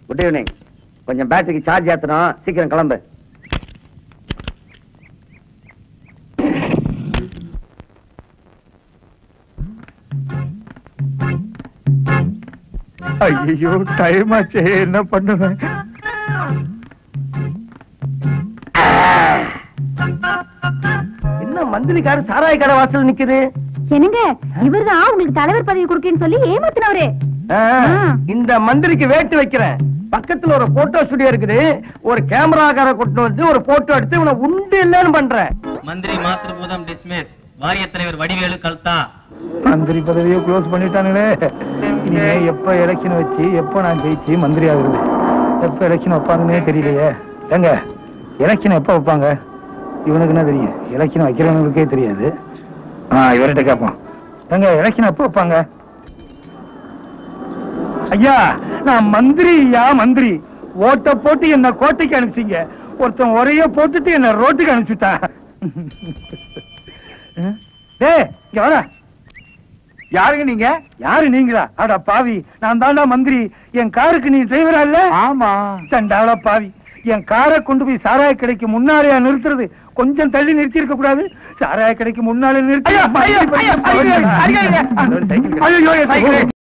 good evening கொஞ்சம் பேட்டரிக்கு charge ஏத்தணும் சீக்கிரம் கிளம்பு ஐயோ டைம் ஆச்சு என்ன பண்ணுவேன் என்ன மந்திரிக்காரு சாராய கடை வாசல் நிக்குது என்னங்க இவர்தான் உங்களுக்கு தலைவர் பதவி கொடுக்கேன்னு சொல்லி ஏமாத்தினவரு ஆ, இந்த மந்திரிக்கு வேட்டு வைக்கிறேன் பக்கத்துல ஒரு போட்டோ ஸ்டுடியோ இருக்குது ஒரு கேமராக்கார கொண்டு வந்து ஒரு போட்டோ எடுத்து இவனை உண்டு இல்லைன்னு பண்றேன் மந்திரி மாத்திருபூதம் டிஸ்மிஸ் வாரிய தலைவர் வடிவேலு கல்தா மந்திரி பதவியை க்ளோஸ் பண்ணிட்டானுங்களே இனிமே எப்ப எலெக்ஷன் வச்சு எப்ப நான் ஜெயிச்சு மந்திரி ஆகுறது எப்ப எலெக்ஷன் வைப்பாங்கன்னே தெரியலையே ஏங்க எலெக்ஷன் எப்ப வைப்பாங்க இவனுக்கு என்ன தெரியும் எலெக்ஷன் வைக்கிறவங்களுக்கே தெரியாது ஆ இவர்கிட்ட கேட்போம் ஏங்க எலெக்ஷன் எப்ப வைப்பாங்க ஐயா நான் மந்திரி ஐயா மந்திரி ஓட்ட போட்டு என்ன கோட்டைக்கு அனுப்பிச்சிங்க ஒருத்தன் ஒரைய போட்டுட்டு என்ன ரோட்டுக்கு அனுப்பிச்சுட்டான் டேய் இங்க வாடா யாருங்க நீங்க யாரு நீங்களா அட பாவி நான் தாண்டா மந்திரி என் காருக்கு நீ டிரைவரா இல்ல ஆமா தண்டாள பாவி என் காரை கொண்டு போய் சாராய கடைக்கு முன்னாலேயா நிறுத்துறது கொஞ்சம் தள்ளி நிறுத்தி இருக்க கூடாது சாராய கடைக்கு முன்னாலே நிறுத்தி ஐயோ